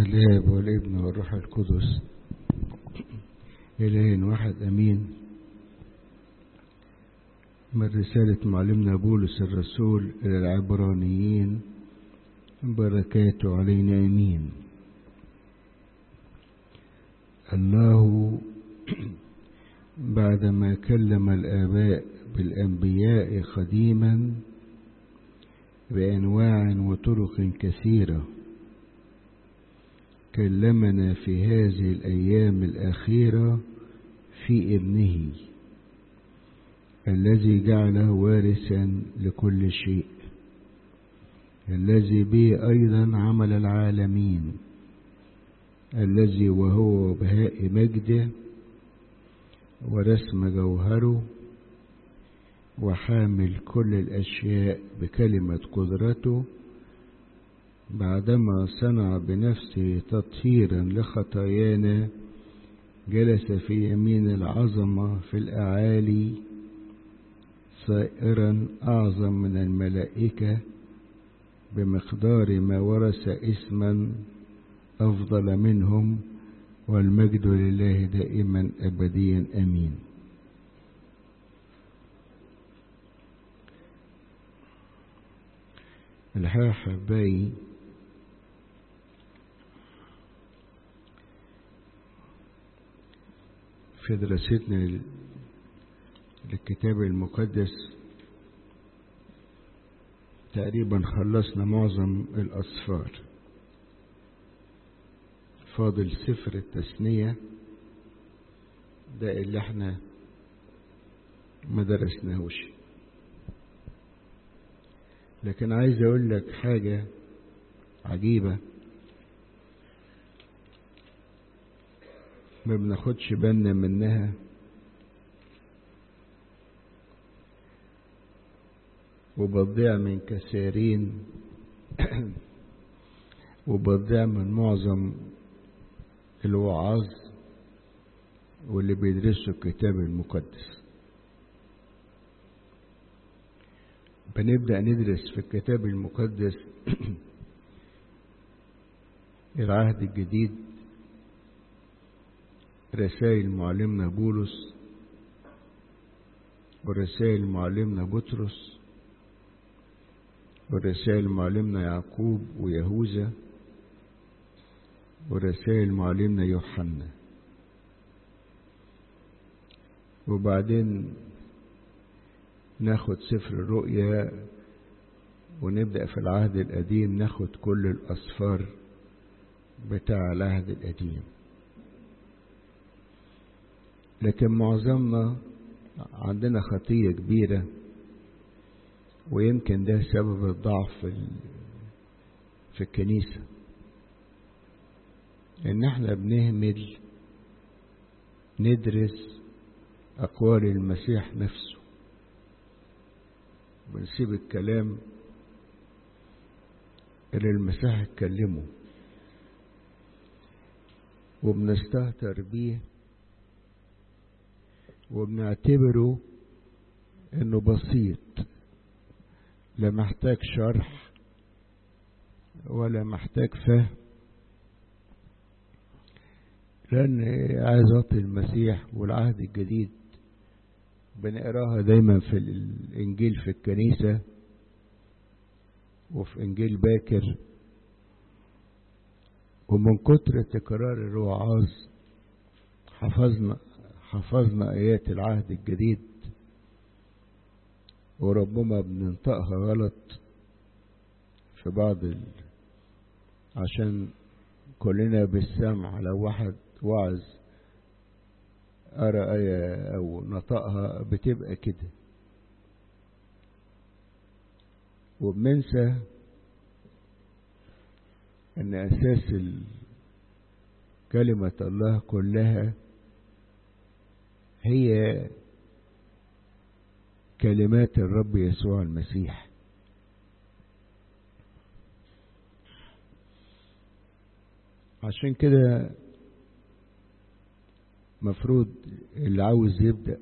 الاب والابن والروح القدس إله واحد أمين من رسالة معلمنا بولس الرسول إلى العبرانيين بركاته علينا أمين الله بعدما كلم الآباء بالأنبياء قديما بأنواع وطرق كثيرة كلمنا في هذه الأيام الأخيرة في ابنه الذي جعله وارثا لكل شيء الذي به أيضا عمل العالمين الذي وهو بهاء مجده ورسم جوهره وحامل كل الأشياء بكلمة قدرته بعدما صنع بنفسه تطهيرا لخطايانا جلس في يمين العظمة في الأعالي صائرا أعظم من الملائكة بمقدار ما ورث اسما أفضل منهم والمجد لله دائما أبديا أمين الحقيقة حبايي في دراستنا للكتاب المقدس تقريبا خلصنا معظم الأصفار فاضل سفر التثنية ده اللي احنا ما درسناهوش لكن عايز اقول لك حاجة عجيبة ما بناخدش بالنا منها وبضيع من كثيرين وبضيع من معظم الوعاظ واللي بيدرسوا الكتاب المقدس بنبدأ ندرس في الكتاب المقدس العهد الجديد رسائل معلمنا بولس ورسائل معلمنا بطرس ورسائل معلمنا يعقوب ويهوذا ورسائل معلمنا يوحنا وبعدين ناخد سفر الرؤيا ونبدأ في العهد القديم ناخد كل الأسفار بتاع العهد القديم لكن معظمنا عندنا خطية كبيرة ويمكن ده سبب الضعف في, في الكنيسة ان احنا بنهمل ندرس اقوال المسيح نفسه بنسيب الكلام اللي المسيح اتكلمه وبنستهتر بيه وبنعتبره انه بسيط لا محتاج شرح ولا محتاج فهم لأن عظات المسيح والعهد الجديد بنقراها دايما في الإنجيل في الكنيسة وفي إنجيل باكر ومن كتر تكرار الوعاظ حفظنا حفظنا آيات العهد الجديد وربما بننطقها غلط في بعض ال... عشان كلنا بالسمع لو واحد وعظ قرا آية أو نطقها بتبقى كده وبننسى أن أساس كلمة الله كلها هي كلمات الرب يسوع المسيح عشان كده مفروض اللي عاوز يبدأ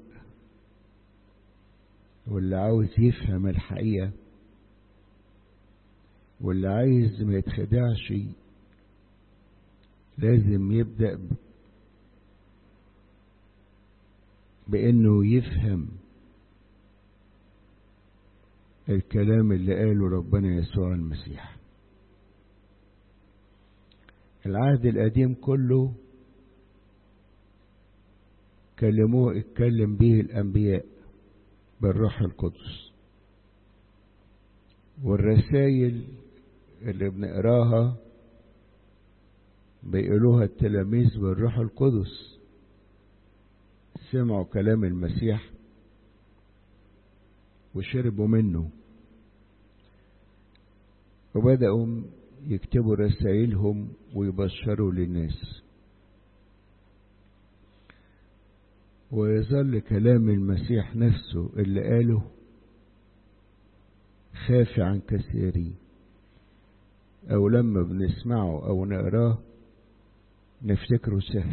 واللي عاوز يفهم الحقيقة واللي عايز ما يتخدعش لازم يبدأ بأنه يفهم الكلام اللي قاله ربنا يسوع المسيح العهد القديم كله كلموه اتكلم به الأنبياء بالروح القدس والرسائل اللي بنقراها بيقولوها التلاميذ بالروح القدس سمعوا كلام المسيح وشربوا منه وبدأوا يكتبوا رسائلهم ويبشروا للناس ويظل كلام المسيح نفسه اللي قاله خافي عن كثيرين أو لما بنسمعه أو نقراه نفتكره سهل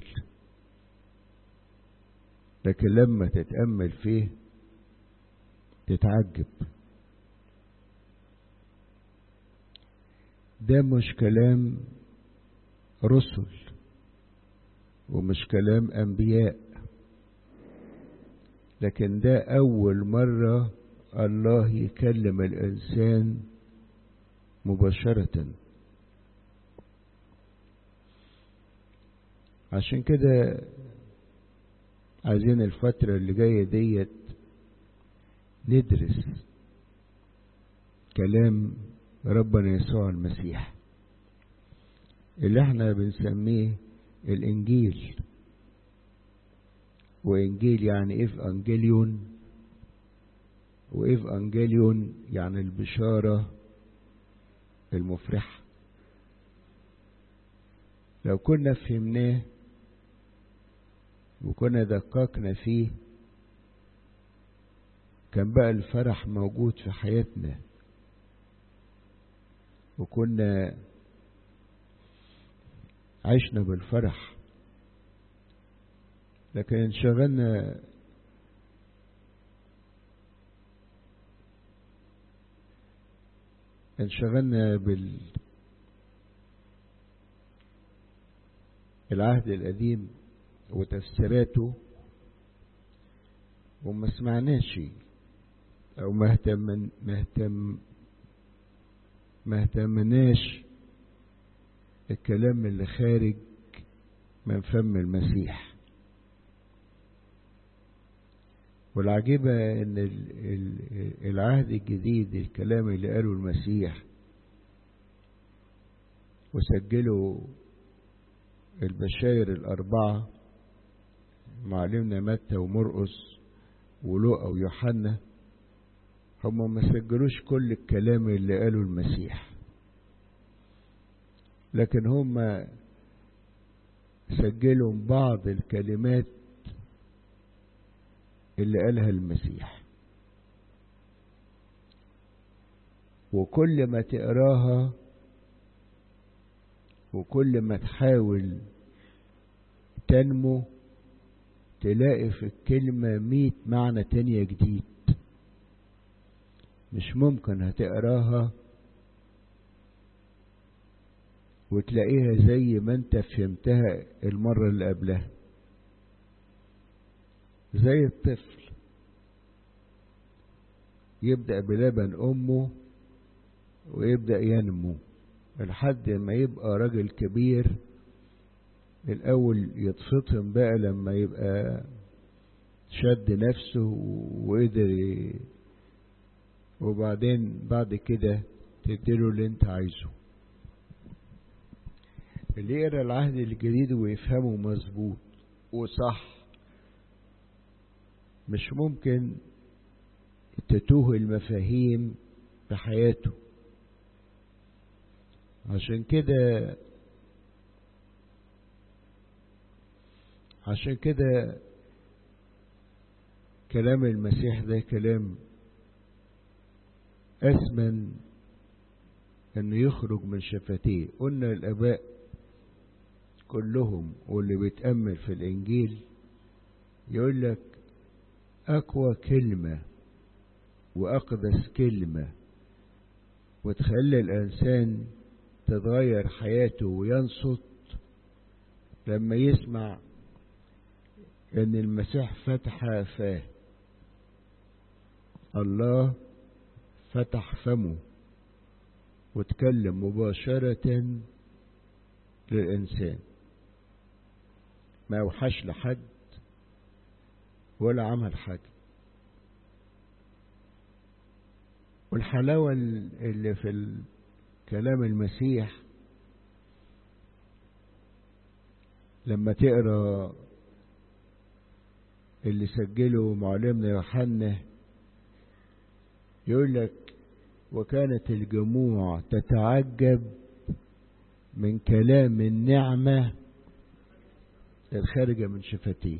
لكن لما تتأمل فيه تتعجب ده مش كلام رسل ومش كلام أنبياء لكن ده أول مرة الله يكلم الإنسان مباشرة عشان كده عايزين الفترة اللي جاية ديت ندرس كلام ربنا يسوع المسيح اللي احنا بنسميه الانجيل وانجيل يعني ايه في انجيليون وايه في انجيليون يعني البشارة المفرحة لو كنا فهمناه وكنا دققنا فيه كان بقى الفرح موجود في حياتنا وكنا عشنا بالفرح لكن انشغلنا انشغلنا بال العهد القديم وتفسيراته وما سمعناش او ما اهتم ما اهتم ما اهتمناش الكلام اللي خارج من فم المسيح والعجيبة ان العهد الجديد الكلام اللي قاله المسيح وسجلوا البشاير الأربعة معلمنا متى ومرقس ولوقا ويوحنا هم ما سجلوش كل الكلام اللي قاله المسيح لكن هم سجلوا بعض الكلمات اللي قالها المسيح وكل ما تقراها وكل ما تحاول تنمو تلاقي في الكلمة مية معنى تانية جديد مش ممكن هتقراها وتلاقيها زي ما انت فهمتها المرة اللي قبلها زي الطفل يبدأ بلبن أمه ويبدأ ينمو لحد ما يبقى راجل كبير الأول يتفطم بقى لما يبقى شد نفسه وقدر ي... وبعدين بعد كده تديله اللي انت عايزه اللي يقرا العهد الجديد ويفهمه مظبوط وصح مش ممكن تتوه المفاهيم في حياته عشان كده عشان كده كلام المسيح ده كلام أثمن أنه يخرج من شفتيه قلنا الآباء كلهم واللي بيتأمل في الإنجيل يقول لك أقوى كلمة وأقدس كلمة وتخلي الإنسان تتغير حياته وينصت لما يسمع ان المسيح فتح فاه الله فتح فمه وتكلم مباشرة للإنسان ما يوحش لحد ولا عمل حاجة والحلاوة اللي في كلام المسيح لما تقرا اللي سجله معلمنا يوحنا يقول لك وكانت الجموع تتعجب من كلام النعمة الخارجة من شفتيه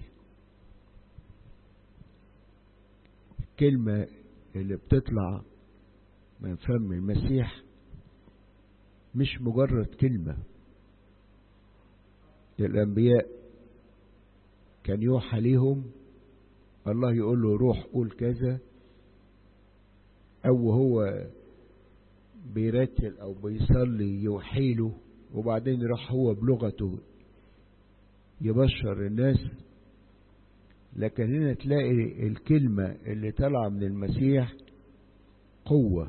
الكلمة اللي بتطلع من فم المسيح مش مجرد كلمة الأنبياء كان يوحى ليهم الله يقول له روح قول كذا أو هو بيرتل أو بيصلي يوحي له وبعدين يروح هو بلغته يبشر الناس لكن هنا تلاقي الكلمة اللي طالعة من المسيح قوة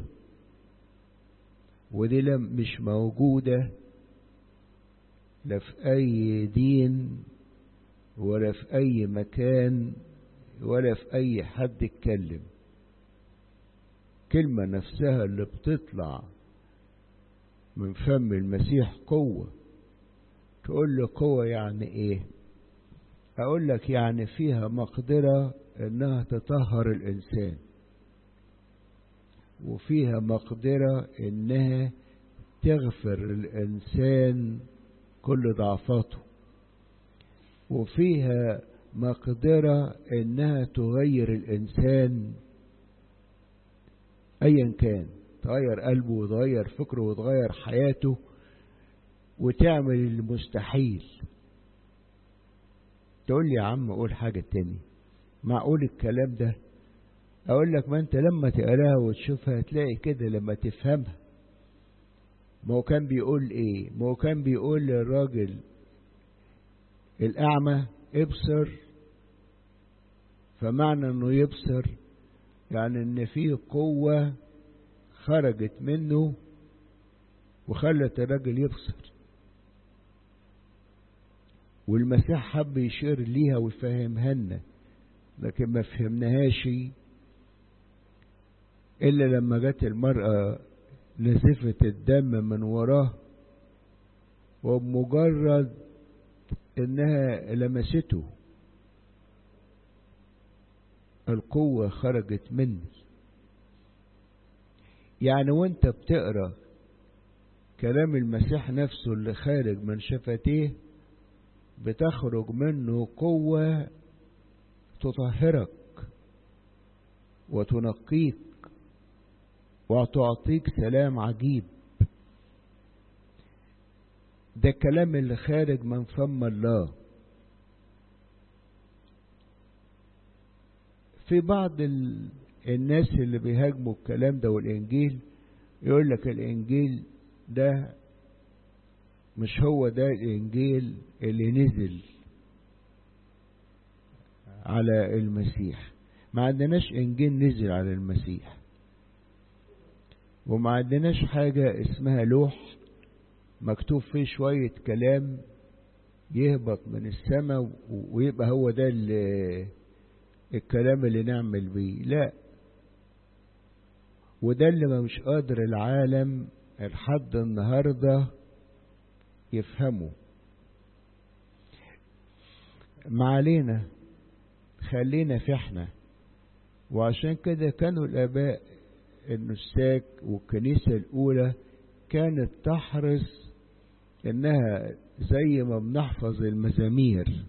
ودي لم مش موجودة لا في أي دين ولا في أي مكان ولا في أي حد يتكلم كلمة نفسها اللي بتطلع من فم المسيح قوة تقول له قوة يعني ايه اقول لك يعني فيها مقدرة انها تطهر الانسان وفيها مقدرة انها تغفر الانسان كل ضعفاته وفيها مقدرة انها تغير الانسان ايا كان تغير قلبه وتغير فكره وتغير حياته وتعمل المستحيل تقول لي يا عم قول حاجة تاني معقول الكلام ده اقول لك ما انت لما تقراها وتشوفها هتلاقي كده لما تفهمها ما هو كان بيقول ايه ما هو كان بيقول للراجل الاعمى ابصر فمعنى انه يبصر يعني ان فيه قوة خرجت منه وخلت الراجل يبصر والمسيح حب يشير ليها ويفهمها لنا لكن ما فهمناهاش إلا لما جت المرأة نزفة الدم من وراه وبمجرد إنها لمسته القوة خرجت مني يعني وانت بتقرا كلام المسيح نفسه اللي خارج من شفتيه بتخرج منه قوة تطهرك وتنقيك وتعطيك سلام عجيب ده الكلام اللي خارج من فم الله في بعض ال... الناس اللي بيهاجموا الكلام ده والإنجيل يقول لك الإنجيل ده مش هو ده الإنجيل اللي نزل على المسيح ما عندناش إنجيل نزل على المسيح وما عندناش حاجة اسمها لوح مكتوب فيه شوية كلام يهبط من السماء ويبقى هو ده الكلام اللي نعمل بيه لا وده اللي ما مش قادر العالم لحد النهارده يفهموا ما علينا خلينا في احنا وعشان كده كانوا الاباء النساك والكنيسة الاولى كانت تحرص انها زي ما بنحفظ المزامير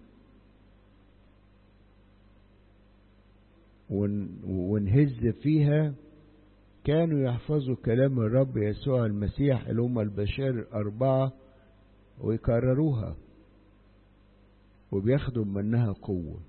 ونهز فيها كانوا يحفظوا كلام الرب يسوع المسيح اللي هم البشر الأربعة ويكرروها وبياخدوا منها قوة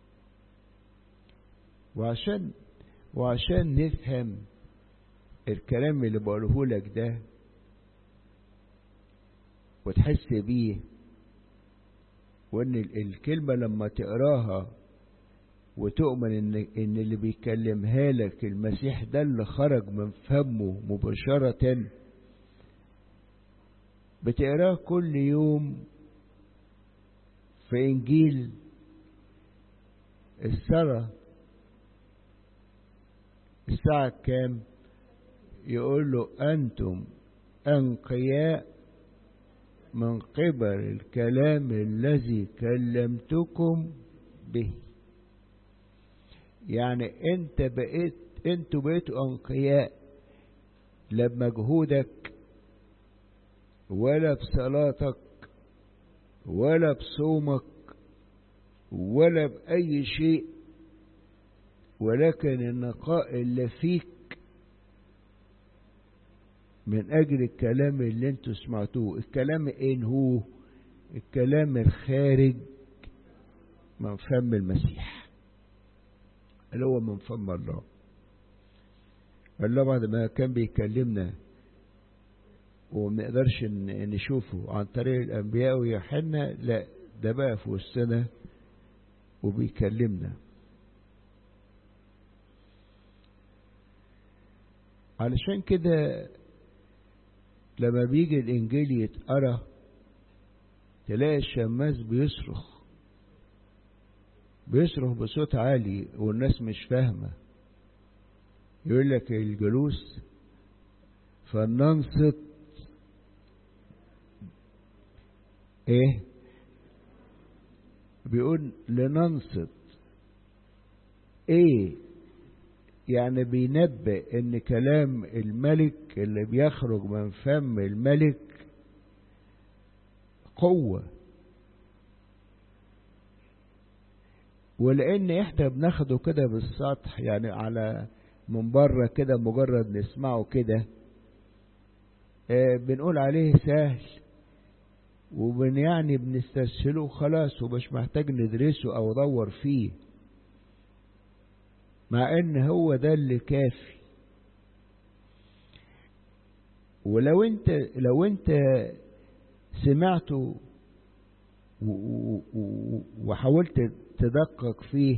وعشان وعشان نفهم الكلام اللي بقوله لك ده وتحس بيه وان الكلمة لما تقراها وتؤمن ان ان اللي بيكلمها لك المسيح ده اللي خرج من فمه مباشرة بتقراه كل يوم في انجيل السنة الساعة كام يقول له أنتم أنقياء من قبل الكلام الذي كلمتكم به يعني انت بقيت انتوا بقيتوا انقياء لا بمجهودك ولا بصلاتك ولا بصومك ولا بأي شيء ولكن النقاء اللي فيك من أجل الكلام اللي انتوا سمعتوه الكلام ايه هو الكلام الخارج من فم المسيح اللي هو من فم الله الله بعد ما كان بيكلمنا وما نقدرش نشوفه عن طريق الأنبياء ويوحنا لا ده بقى في وسطنا وبيكلمنا علشان كده لما بيجي الإنجيل يتقرا تلاقي الشماس بيصرخ بيصرخ بصوت عالي والناس مش فاهمة يقول لك الجلوس فلننصت ايه بيقول لننصت ايه يعني بينبئ ان كلام الملك اللي بيخرج من فم الملك قوة ولان احنا بناخده كده بالسطح يعني على من بره كده مجرد نسمعه كده اه بنقول عليه سهل وبن يعني بنستسهله خلاص ومش محتاج ندرسه او ندور فيه مع ان هو ده اللي كافي ولو انت لو انت سمعته وحاولت تدقق فيه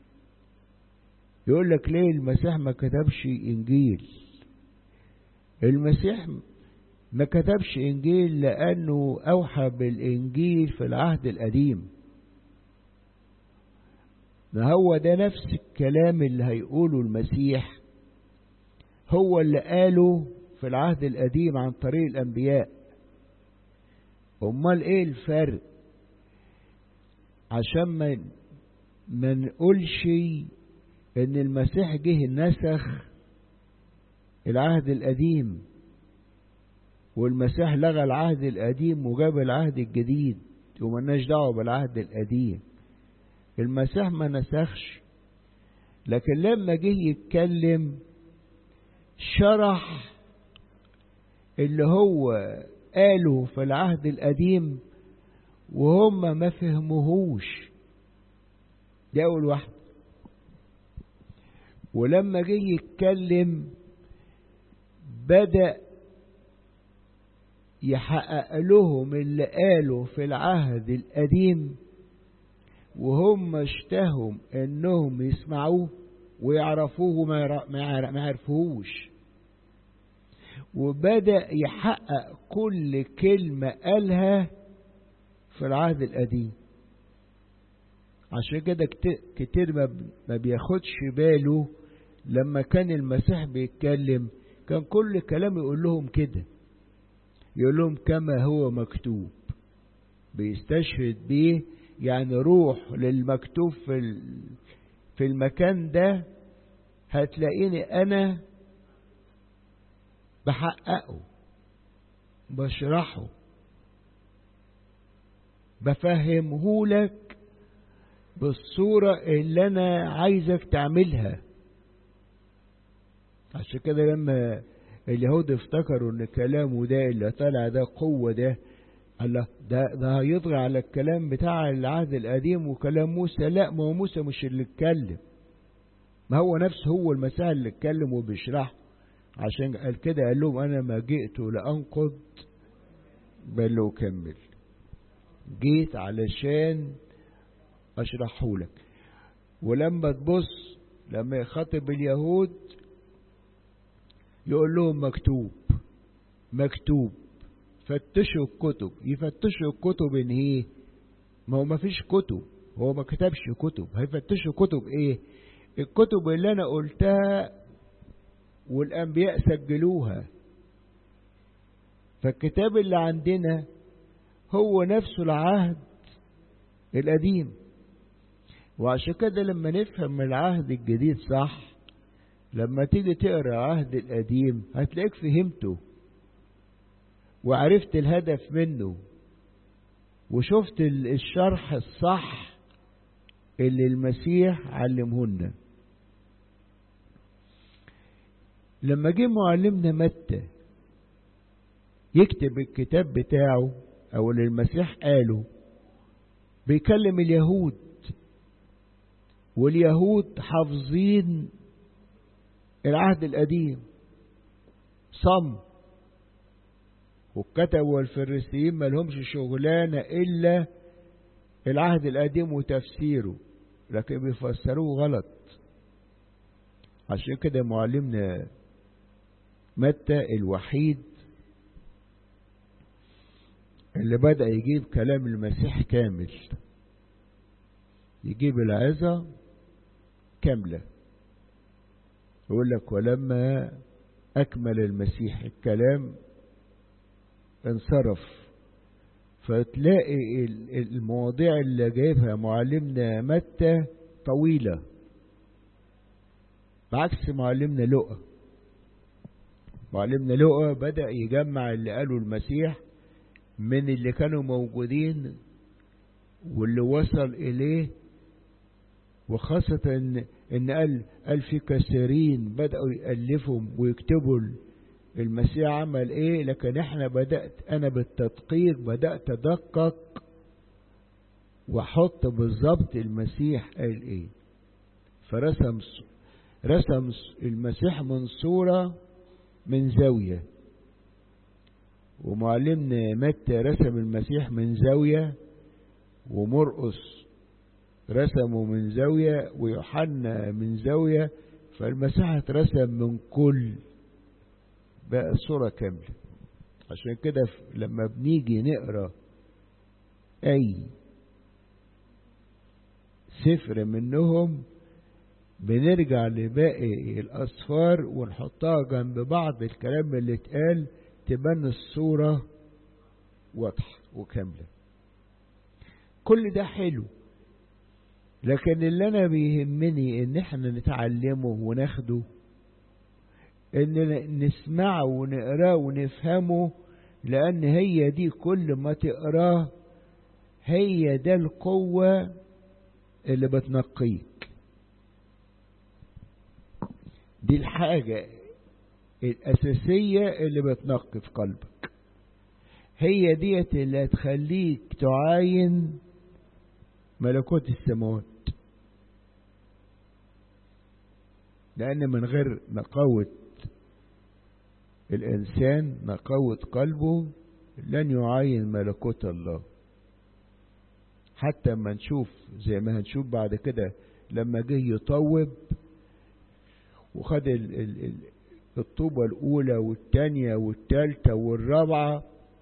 يقول لك ليه المسيح ما كتبش انجيل المسيح ما كتبش انجيل لانه اوحى بالانجيل في العهد القديم ده هو ده نفس الكلام اللي هيقوله المسيح هو اللي قاله في العهد القديم عن طريق الانبياء امال ايه الفرق عشان ما ما نقولش ان المسيح جه نسخ العهد القديم والمسيح لغى العهد القديم وجاب العهد الجديد وملناش دعوه بالعهد القديم المسيح ما نسخش لكن لما جه يتكلم شرح اللي هو قاله في العهد القديم وهم ما فهموهوش دي أول واحدة ولما جه يتكلم بدأ يحقق لهم اللي قاله في العهد القديم وهم اشتهوا انهم يسمعوه ويعرفوه ما يعرفوهوش وبدأ يحقق كل كلمة قالها في العهد القديم عشان كده كتير ما بياخدش باله لما كان المسيح بيتكلم كان كل كلام يقول لهم كده يقول لهم كما هو مكتوب بيستشهد بيه يعني روح للمكتوب في في المكان ده هتلاقيني انا بحققه بشرحه بفهمه لك بالصورة اللي أنا عايزك تعملها عشان كده لما اليهود افتكروا ان كلامه ده اللي طلع ده قوة ده الله ده ده هيطغى على الكلام بتاع العهد القديم وكلام موسى لا ما هو موسى مش اللي اتكلم ما هو نفسه هو المسيح اللي اتكلم وبيشرح عشان قال كده قال لهم انا ما جئت لانقض بل اكمل جيت علشان اشرحه لك ولما تبص لما يخاطب اليهود يقول لهم مكتوب مكتوب فتشوا الكتب يفتشوا الكتب ان ايه ما هو ما فيش كتب هو ما كتبش كتب هيفتشوا كتب ايه الكتب اللي انا قلتها والانبياء سجلوها فالكتاب اللي عندنا هو نفسه العهد القديم وعشان كده لما نفهم العهد الجديد صح لما تيجي تقرا العهد القديم هتلاقيك فهمته وعرفت الهدف منه وشفت الشرح الصح اللي المسيح علمهن لما جه معلمنا متى يكتب الكتاب بتاعه او اللي المسيح قاله بيكلم اليهود واليهود حافظين العهد القديم صم والكتب والفريسيين ما لهمش شغلانة إلا العهد القديم وتفسيره لكن بيفسروه غلط عشان كده معلمنا متى الوحيد اللي بدأ يجيب كلام المسيح كامل يجيب العظة كاملة يقول لك ولما أكمل المسيح الكلام انصرف فتلاقي المواضيع اللي جايبها معلمنا متى طويلة بعكس معلمنا لقى معلمنا لقى بدأ يجمع اللي قاله المسيح من اللي كانوا موجودين واللي وصل إليه وخاصة إن, إن قال, قال في كثيرين بدأوا يألفهم ويكتبوا المسيح عمل إيه لكن إحنا بدأت أنا بالتدقيق بدأت أدقق وأحط بالظبط المسيح قال إيه فرسم رسم المسيح من صورة من زاوية ومعلمنا متى رسم المسيح من زاوية ومرقس رسمه من زاوية ويوحنا من زاوية فالمسيح اترسم من كل بقى صورة كاملة عشان كده لما بنيجي نقرا أي سفر منهم بنرجع لباقي الأصفار ونحطها جنب بعض الكلام اللي اتقال تبان الصورة واضحة وكاملة كل ده حلو لكن اللي انا بيهمني ان احنا نتعلمه وناخده ان نسمعه ونقراه ونفهمه لان هي دي كل ما تقراه هي ده القوة اللي بتنقيك دي الحاجة الأساسية اللي بتنقي في قلبك هي ديت اللي هتخليك تعاين ملكوت السماوات لأن من غير نقاوة الإنسان نقاوة قلبه لن يعاين ملكوت الله حتى ما نشوف زي ما هنشوف بعد كده لما جه يطوب وخد ال ال ال الطوبة الأولى والتانية والتالتة والرابعة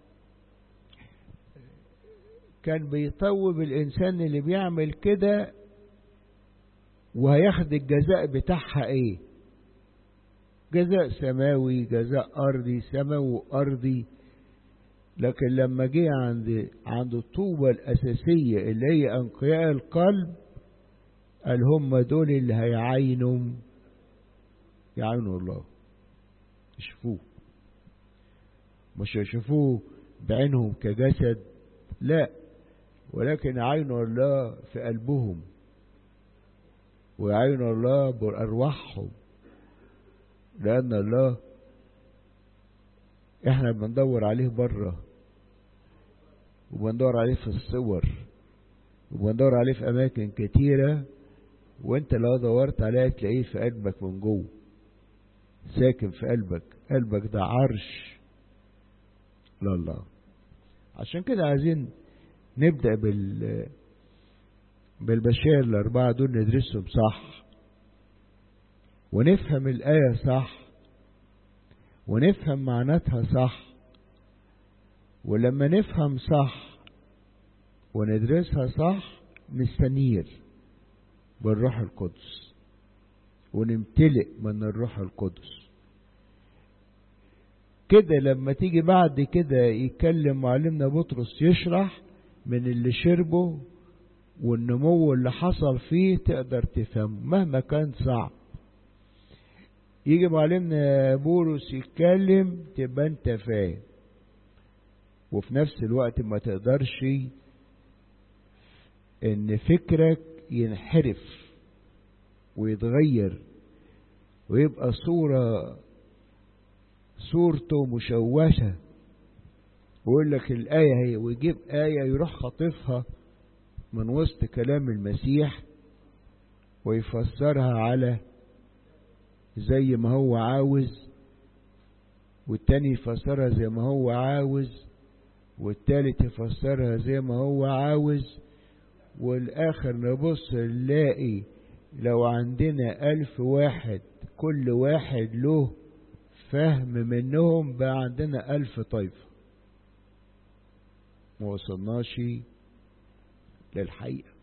كان بيطوب الإنسان اللي بيعمل كده وهياخد الجزاء بتاعها إيه جزاء سماوي جزاء أرضي سماوي أرضي لكن لما جه عند عند الطوبة الأساسية اللي هي أنقياء القلب قال هم دول اللي هيعينوا يعينوا الله يشوفوه مش يشوفوه بعينهم كجسد لا ولكن عينوا الله في قلبهم وعينوا الله بأرواحهم لأن الله احنا بندور عليه بره وبندور عليه في الصور وبندور عليه في أماكن كتيرة وانت لو دورت عليه تلاقيه في قلبك من جوه ساكن في قلبك قلبك ده عرش لله عشان كده عايزين نبدأ بال بالبشائر الأربعة دول ندرسهم صح ونفهم الآية صح ونفهم معناتها صح ولما نفهم صح وندرسها صح نستنير بالروح القدس ونمتلئ من الروح القدس كده لما تيجي بعد كده يتكلم معلمنا بطرس يشرح من اللي شربه والنمو اللي حصل فيه تقدر تفهمه مهما كان صعب يجي معلمنا بولس يتكلم تبقى انت فاهم وفي نفس الوقت ما تقدرش ان فكرك ينحرف ويتغير ويبقى صورة صورته مشوشة ويقول لك الآية هي ويجيب آية يروح خاطفها من وسط كلام المسيح ويفسرها على زي ما هو عاوز والتاني يفسرها زي ما هو عاوز والتالت يفسرها زي ما هو عاوز والآخر نبص نلاقي لو عندنا ألف واحد كل واحد له فهم منهم بقى عندنا ألف طائفة ما وصلناش للحقيقة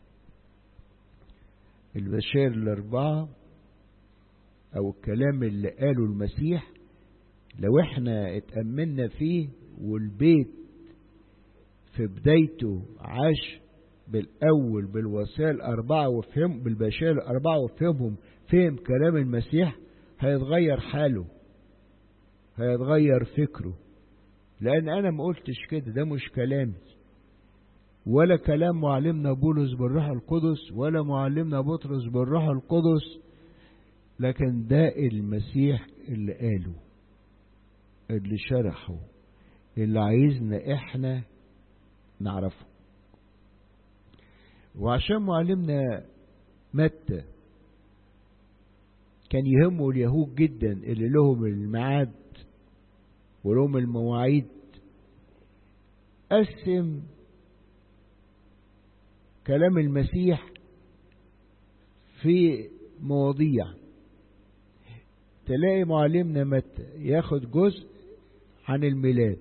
البشائر الأربعة أو الكلام اللي قاله المسيح لو احنا اتأملنا فيه والبيت في بدايته عاش بالأول بالوصايا الأربعة وفهم بالبشائر الأربعة وفهمهم فهم كلام المسيح هيتغير حاله هيتغير فكره لأن أنا ما قلتش كده ده مش كلامي ولا كلام معلمنا بولس بالروح القدس ولا معلمنا بطرس بالروح القدس لكن ده المسيح اللي قاله اللي شرحه اللي عايزنا احنا نعرفه وعشان معلمنا متى كان يهمه اليهود جدا اللي لهم الميعاد ولهم المواعيد قسم كلام المسيح في مواضيع تلاقي معلمنا متى ياخد جزء عن الميلاد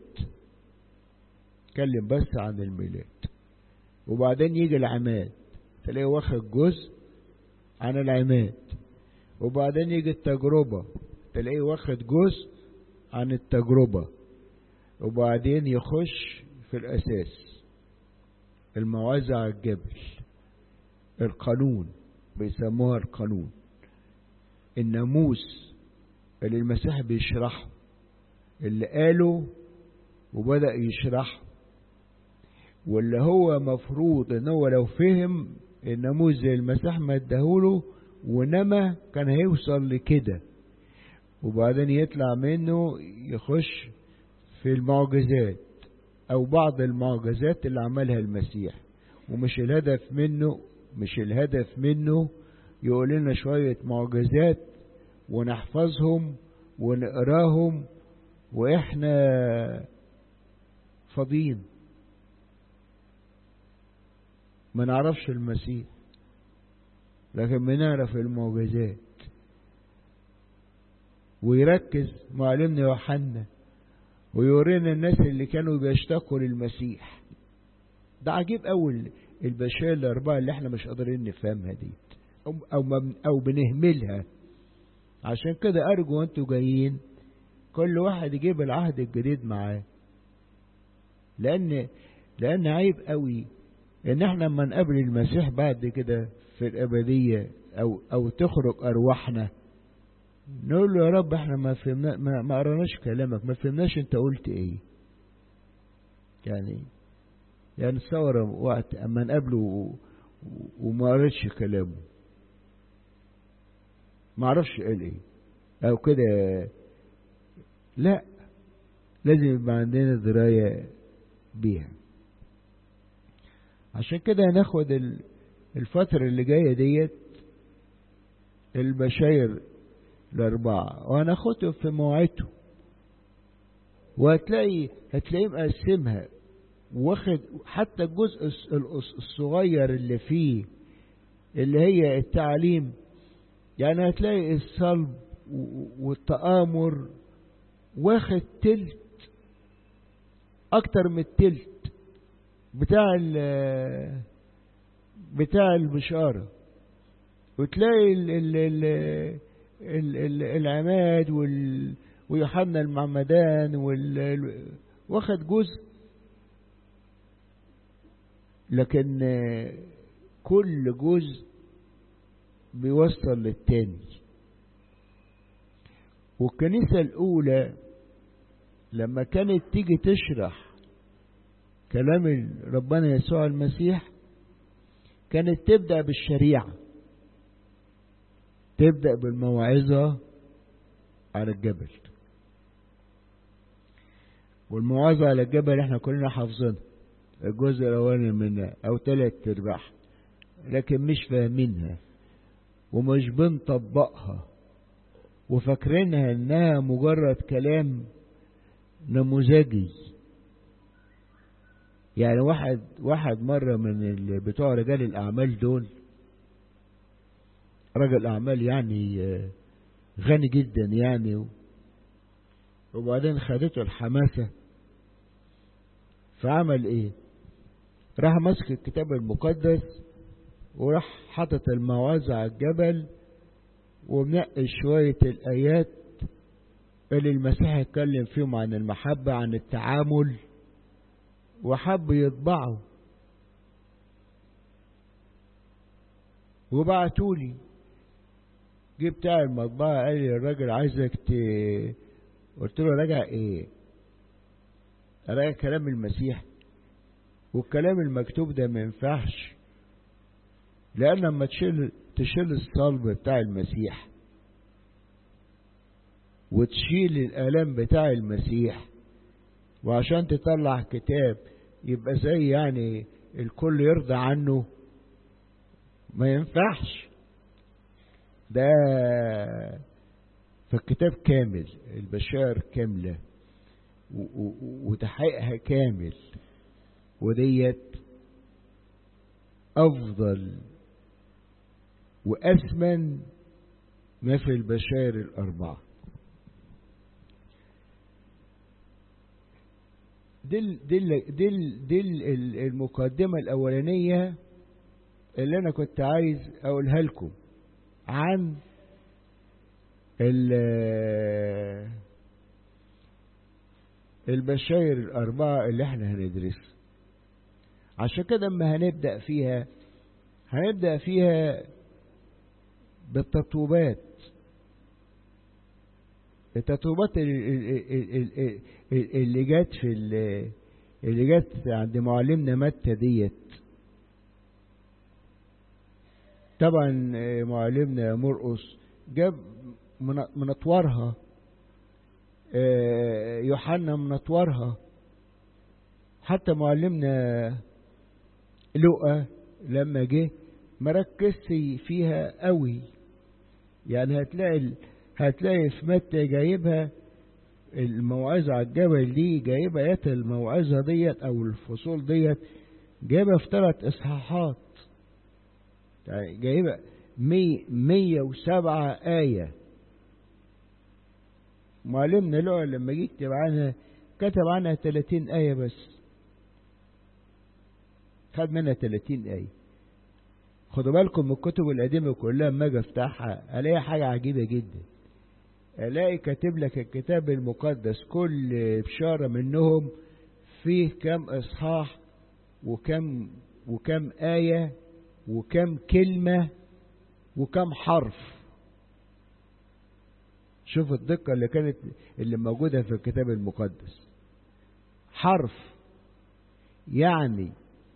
اتكلم بس عن الميلاد وبعدين يجي العماد تلاقيه واخد جزء عن العماد وبعدين يجي التجربة تلاقيه واخد جزء عن التجربة وبعدين يخش في الأساس الموعظة على الجبل القانون بيسموها القانون الناموس اللي المسيح بيشرحه اللي قاله وبدأ يشرحه واللي هو مفروض ان هو لو فهم الناموس زي المسيح ما اداهوله ونما كان هيوصل لكده وبعدين يطلع منه يخش في المعجزات او بعض المعجزات اللي عملها المسيح ومش الهدف منه مش الهدف منه يقول لنا شوية معجزات ونحفظهم ونقراهم واحنا فاضيين ما نعرفش المسيح لكن بنعرف المعجزات ويركز معلمنا يوحنا ويورينا الناس اللي كانوا بيشتاقوا للمسيح ده عجيب أول البشائر الأربعة اللي احنا مش قادرين نفهمها دي أو, أو, أو بنهملها عشان كده أرجو وانتوا جايين كل واحد يجيب العهد الجديد معاه لأن لأن عيب قوي إن احنا لما نقابل المسيح بعد كده في الأبدية أو أو تخرج أرواحنا نقول له يا رب احنا ما فهمنا ما, ما قرناش كلامك ما فهمناش انت قلت ايه يعني يعني تصور وقت اما نقابله وما قريتش كلامه ما اعرفش قال ايه او كده لا لازم يبقى عندنا دراية بيها عشان كده هناخد الفترة اللي جاية ديت البشاير الأربعة وهناخده في موعده وهتلاقي هتلاقيه مقسمها واخد حتى الجزء الصغير اللي فيه اللي هي التعليم يعني هتلاقي الصلب والتآمر واخد تلت اكتر من التلت بتاع بتاع البشارة وتلاقي ال ال ال ال ال العماد وال ويوحنا المعمدان وال واخد جزء لكن كل جزء بيوصل للتاني والكنيسة الأولى لما كانت تيجي تشرح كلام ربنا يسوع المسيح كانت تبدأ بالشريعة تبدأ بالموعظة على الجبل والموعظة على الجبل احنا كلنا حافظينها الجزء الأولاني منها أو ثلاث أرباع لكن مش فاهمينها ومش بنطبقها وفاكرينها إنها مجرد كلام نموذجي يعني واحد واحد مرة من بتوع رجال الأعمال دول رجل أعمال يعني غني جدا يعني وبعدين خدته الحماسة فعمل ايه راح مسك الكتاب المقدس وراح حاطط الموعظة على الجبل ومنقي شوية الآيات اللي المسيح اتكلم فيهم عن المحبة عن التعامل وحب يطبعه وبعتولي جه بتاع المطبعة قال لي الراجل عايزك ت... قلت له راجع ايه راجع كلام المسيح والكلام المكتوب ده ما ينفعش لان لما تشيل تشيل الصلب بتاع المسيح وتشيل الالام بتاع المسيح وعشان تطلع كتاب يبقى زي يعني الكل يرضى عنه ما ينفعش ده فالكتاب كامل البشائر كاملة وتحقيقها كامل وديت أفضل وأثمن ما في البشائر الأربعة دي دي دي دي المقدمة الأولانية اللي أنا كنت عايز أقولها لكم عن البشاير الأربعة اللي احنا هندرسها عشان كده اما هنبدأ فيها هنبدأ فيها بالتطوبات التطوبات اللي جت في اللي جت عند معلمنا متى ديت طبعا معلمنا مرقص جاب من اطوارها يوحنا من اطوارها حتى معلمنا لقى لما جه مركزش فيها قوي يعني هتلاقي هتلاقي في متى جايبها الموعظة على الجبل دي جايبها ايات الموعظة ديت او الفصول ديت جايبها في ثلاث اصحاحات يعني جايبها مية, مية وسبعة آية معلمنا لقى لما جيت يكتب عنها كتب عنها 30 آية بس خد منها 30 آية خدوا بالكم من الكتب القديمة كلها لما اجي افتحها الاقي حاجة عجيبة جدا الاقي كاتب لك الكتاب المقدس كل بشارة منهم فيه كم اصحاح وكم وكم آية وكم كلمة وكم حرف شوف الدقة اللي كانت اللي موجودة في الكتاب المقدس حرف يعني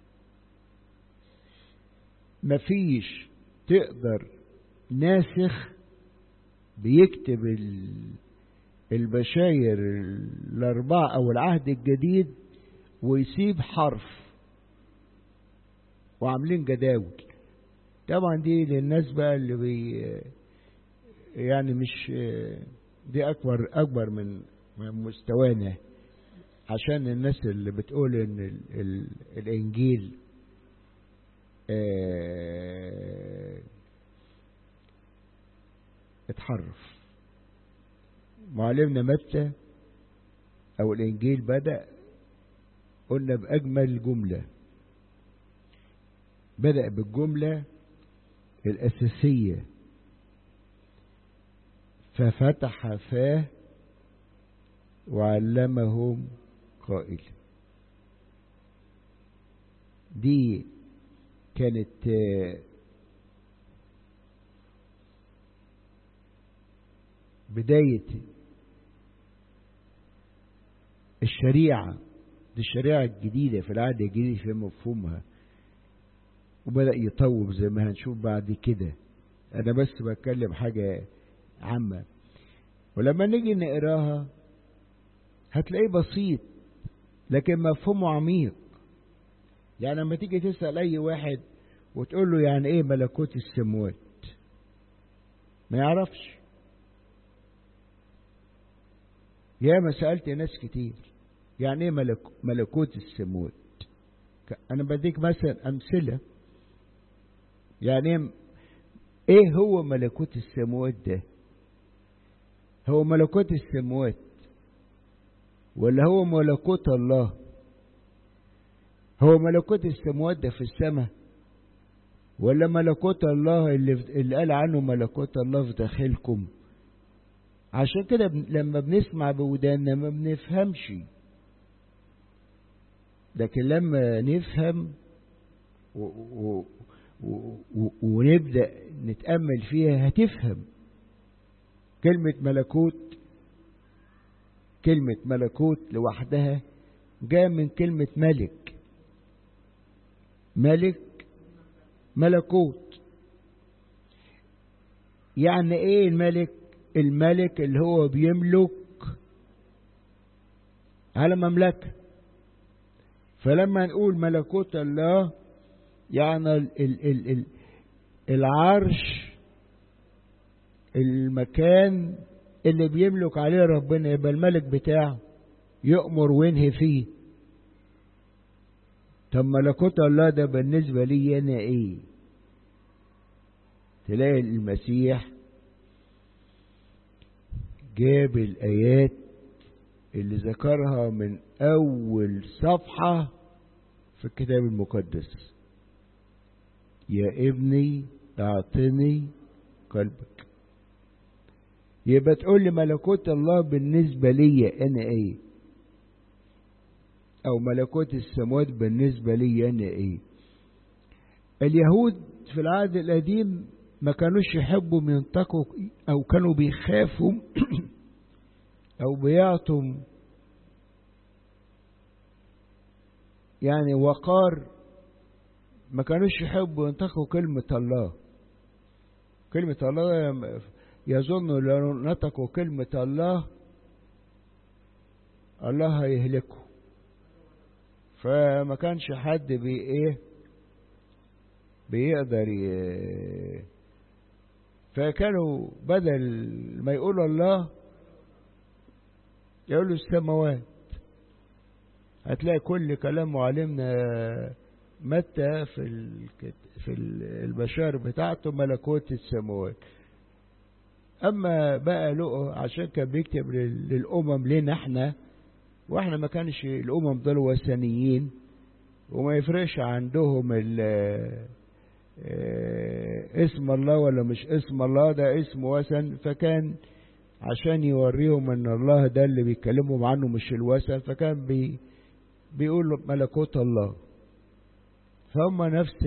مفيش تقدر ناسخ بيكتب البشاير الأربعة أو العهد الجديد ويسيب حرف وعاملين جداول طبعا دي للناس بقى اللي بي يعني مش دي أكبر أكبر من من مستوانا عشان الناس اللي بتقول ان ال ال الانجيل اه اتحرف معلمنا متى او الانجيل بدأ قلنا باجمل جملة بدأ بالجملة الاساسية ففتح فاه وعلمهم قائل دي كانت بداية الشريعة دي الشريعة الجديدة في العهد الجديد في مفهومها وبدأ يطوب زي ما هنشوف بعد كده أنا بس بتكلم حاجة عامة ولما نيجي نقراها هتلاقيه بسيط لكن مفهومه عميق يعني لما تيجي تسأل أي واحد وتقول له يعني إيه ملكوت السموات ما يعرفش يا ما سألت ناس كتير يعني إيه ملك ملكوت السموات أنا بديك مثلا أمثلة يعني إيه هو ملكوت السموات ده هو ملكوت السموات ولا هو ملكوت الله هو ملكوت السموات ده في السماء ولا ملكوت الله اللي, اللي قال عنه ملكوت الله في داخلكم عشان كده لما بنسمع بوداننا ما بنفهمش لكن لما نفهم و و و و ونبدأ نتأمل فيها هتفهم كلمة ملكوت كلمة ملكوت لوحدها جاء من كلمة ملك ملك ملكوت يعني ايه الملك الملك اللي هو بيملك على مملكة فلما نقول ملكوت الله يعني ال ال ال ال العرش المكان اللي بيملك عليه ربنا يبقى الملك بتاعه يؤمر وينهي فيه طب ملكوت الله ده بالنسبة لي أنا إيه تلاقي المسيح جاب الآيات اللي ذكرها من أول صفحة في الكتاب المقدس يا ابني أعطني قلبك يبقى تقول لي ملكوت الله بالنسبة لي أنا إيه أو ملكوت السماوات بالنسبة لي أنا إيه اليهود في العهد القديم ما كانوش يحبوا ينطقوا أو كانوا بيخافوا أو بيعطوا يعني وقار ما كانوش يحبوا ينطقوا كلمة الله كلمة الله يظن لو نطقوا كلمة الله الله هيهلكه فما كانش حد بي ايه بيقدر ي... فكانوا بدل ما يقولوا الله يقولوا السماوات هتلاقي كل كلام معلمنا متى في الكت... في البشار بتاعته ملكوت السماوات اما بقى لقوا عشان كان بيكتب للامم لنا احنا واحنا ما كانش الامم دول وثنيين وما يفرقش عندهم اسم الله ولا مش اسم الله ده اسم وثن فكان عشان يوريهم ان الله ده اللي بيتكلمهم عنه مش الوثن فكان بي بيقول ملكوت الله فهم نفس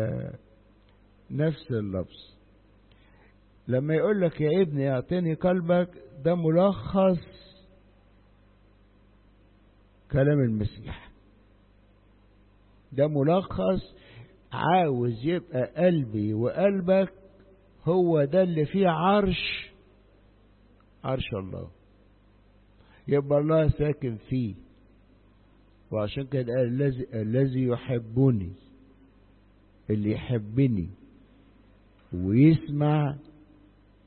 نفس اللفظ لما يقول لك يا ابني اعطيني قلبك ده ملخص كلام المسيح ده ملخص عاوز يبقى قلبي وقلبك هو ده اللي فيه عرش عرش الله يبقى الله ساكن فيه وعشان كده قال الذي الذي يحبني اللي يحبني ويسمع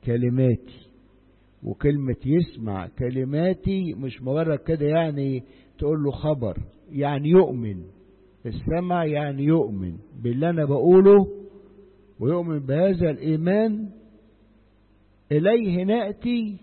كلماتي وكلمة يسمع كلماتي مش مجرد كده يعني تقول له خبر يعني يؤمن السمع يعني يؤمن باللي أنا بقوله ويؤمن بهذا الإيمان إليه نأتي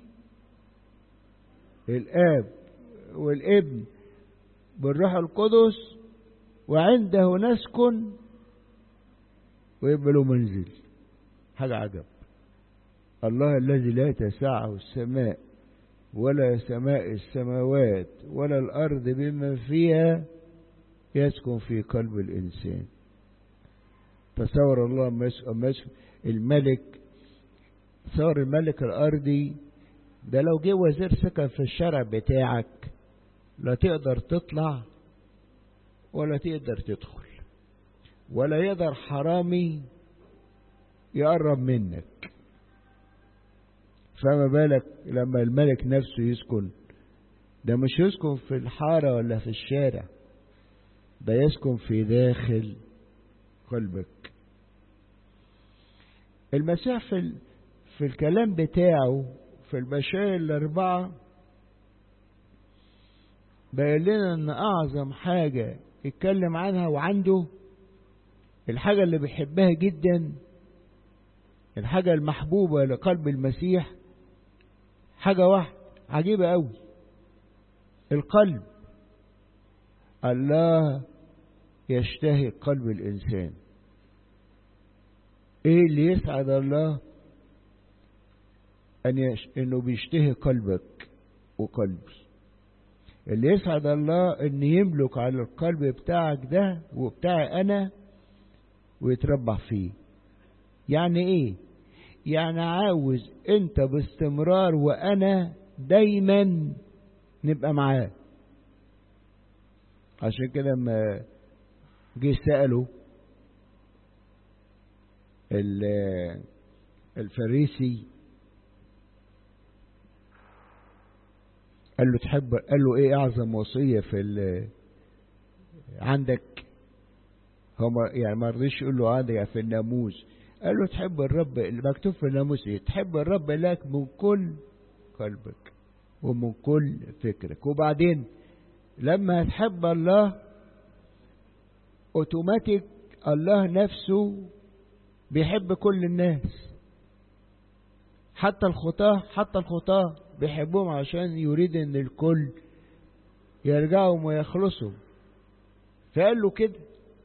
الآب والابن بالروح القدس وعنده نسكن ويبقى له منزل حاجة عجب الله الذي لا تسعه السماء ولا سماء السماوات ولا الأرض بما فيها يسكن في قلب الإنسان تصور الله مش الملك تصور الملك الأرضي ده لو جه وزير سكن في الشارع بتاعك لا تقدر تطلع ولا تقدر تدخل ولا يقدر حرامي يقرب منك فما بالك لما الملك نفسه يسكن ده مش يسكن في الحارة ولا في الشارع ده يسكن في داخل قلبك المسيح في ال... في الكلام بتاعه في البشائر الأربعة بين لنا إن أعظم حاجة يتكلم عنها وعنده الحاجة اللي بيحبها جدا الحاجة المحبوبة لقلب المسيح حاجة واحدة عجيبة أوي القلب الله يشتهي قلب الإنسان إيه اللي يسعد الله أن يش... إنه بيشتهي قلبك وقلبي اللي يسعد الله إن يملك على القلب بتاعك ده وبتاعي أنا ويتربع فيه يعني إيه يعني عاوز أنت باستمرار وأنا دايما نبقى معاه عشان كده لما جه سأله الفريسي قال له تحب قال له ايه اعظم وصيه في عندك هو يعني ما رضيش يقول له عندك في الناموس قال له تحب الرب المكتوب في الناموس ايه تحب الرب لك من كل قلبك ومن كل فكرك وبعدين لما تحب الله اوتوماتيك الله نفسه بيحب كل الناس حتى الخطاة حتى الخطاة بيحبهم عشان يريد ان الكل يرجعوا ويخلصوا فقال له كده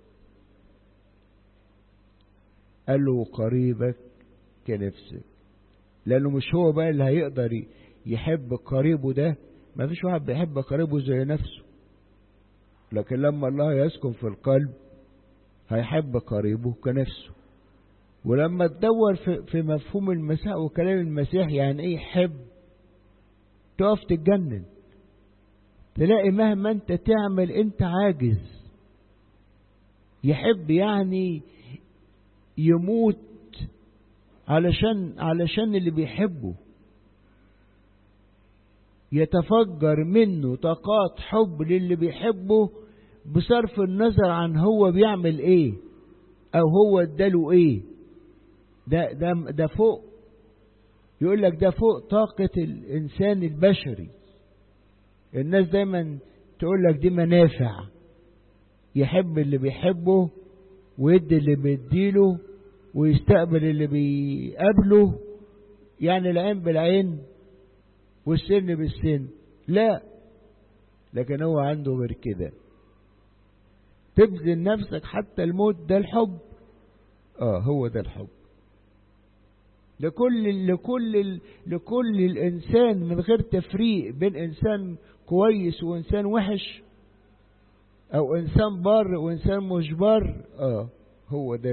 قال له قريبك كنفسك لانه مش هو بقى اللي هيقدر يحب قريبه ده ما فيش واحد بيحب قريبه زي نفسه لكن لما الله يسكن في القلب هيحب قريبه كنفسه ولما تدور في, في مفهوم المسيح وكلام المسيح يعني ايه يحب تقف تتجنن تلاقي مهما انت تعمل انت عاجز يحب يعني يموت علشان علشان اللي بيحبه يتفجر منه طاقات حب للي بيحبه بصرف النظر عن هو بيعمل ايه او هو اداله ايه ده ده ده فوق يقول لك ده فوق طاقة الإنسان البشري الناس دايما تقول لك دي منافع يحب اللي بيحبه ويدي اللي بيديله ويستقبل اللي بيقابله يعني العين بالعين والسن بالسن لا لكن هو عنده غير كده تبذل نفسك حتى الموت ده الحب اه هو ده الحب لكل لكل لكل الانسان من غير تفريق بين انسان كويس وانسان وحش او انسان بار وانسان مش بار اه هو ده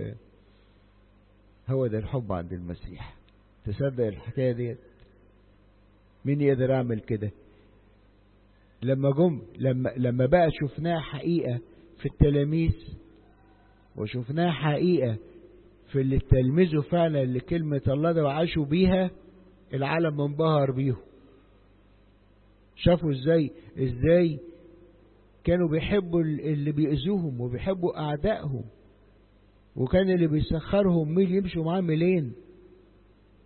هو ده الحب عند المسيح تصدق الحكايه ديت مين يقدر يعمل كده لما جم لما لما بقى شفناها حقيقه في التلاميذ وشفناها حقيقه في اللي تلمذوا فعلا لكلمة الله ده وعاشوا بيها العالم منبهر بيهم شافوا ازاي ازاي كانوا بيحبوا اللي بيأذوهم وبيحبوا أعدائهم وكان اللي بيسخرهم ميل يمشوا معاه ميلين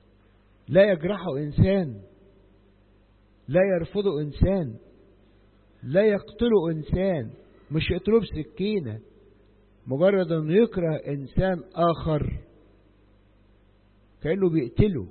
لا يجرحوا إنسان لا يرفضوا إنسان لا يقتله إنسان مش يقتله بسكينة مجرد أنه يكره إنسان آخر كأنه بيقتله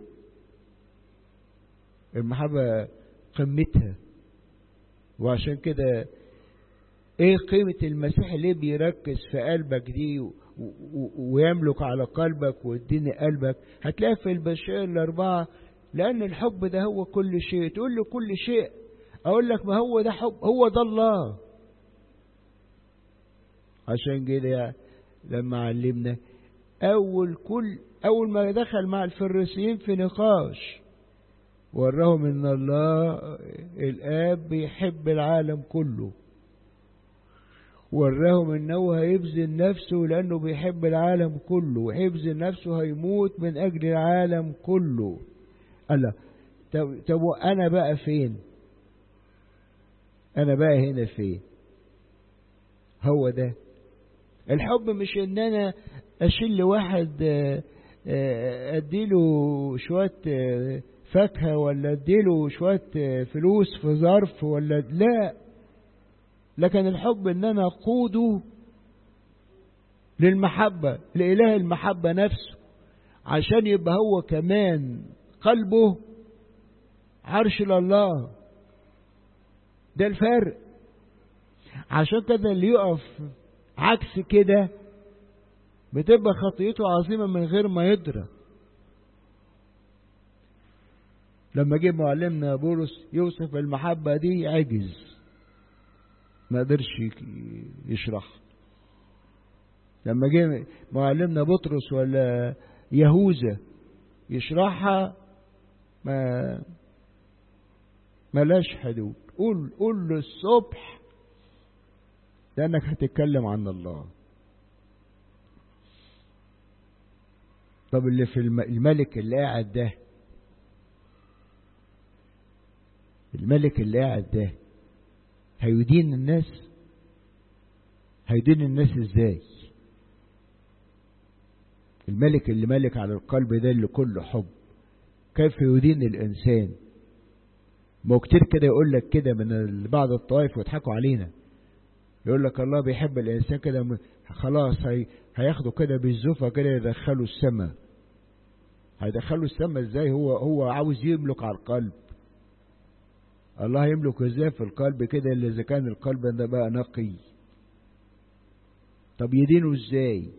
المحبة قمتها وعشان كده ايه قيمة المسيح اللي بيركز في قلبك دي ويملك على قلبك ويديني قلبك هتلاقي في البشائر الأربعة لأن الحب ده هو كل شيء تقول له كل شيء أقول لك ما هو ده حب هو ده الله عشان كده لما علمنا أول كل أول ما دخل مع الفريسيين في نقاش وراهم إن الله الآب بيحب العالم كله وراهم انه هيبذل نفسه لانه بيحب العالم كله وهيبذل نفسه هيموت من اجل العالم كله الله طب, طب انا بقى فين انا بقى هنا فين هو ده الحب مش ان انا اشيل واحد اديله شوية فاكهة ولا اديله شوية فلوس في ظرف ولا لا لكن الحب ان انا اقوده للمحبة لإله المحبة نفسه عشان يبقى هو كمان قلبه عرش لله ده الفرق عشان كده اللي يقف عكس كده بتبقى خطيته عظيمة من غير ما يدرك لما جه معلمنا بولس يوصف المحبة دي عجز ما قدرش يشرح لما جه معلمنا بطرس ولا يهوذا يشرحها ما ملاش حدود قول قول له الصبح لانك هتتكلم عن الله طب اللي في الملك اللي قاعد ده الملك اللي قاعد ده هيدين الناس هيدين الناس ازاي الملك اللي ملك على القلب ده اللي كله حب كيف يدين الانسان ما كتير كده يقول لك كده من بعض الطوائف ويضحكوا علينا يقول لك الله بيحب الانسان كده خلاص هي هياخده كده بالزفه كده يدخله السماء هيدخله السماء ازاي هو هو عاوز يملك على القلب الله يملك ازاي في القلب كده اللي اذا كان القلب ده بقى نقي طب يدينه ازاي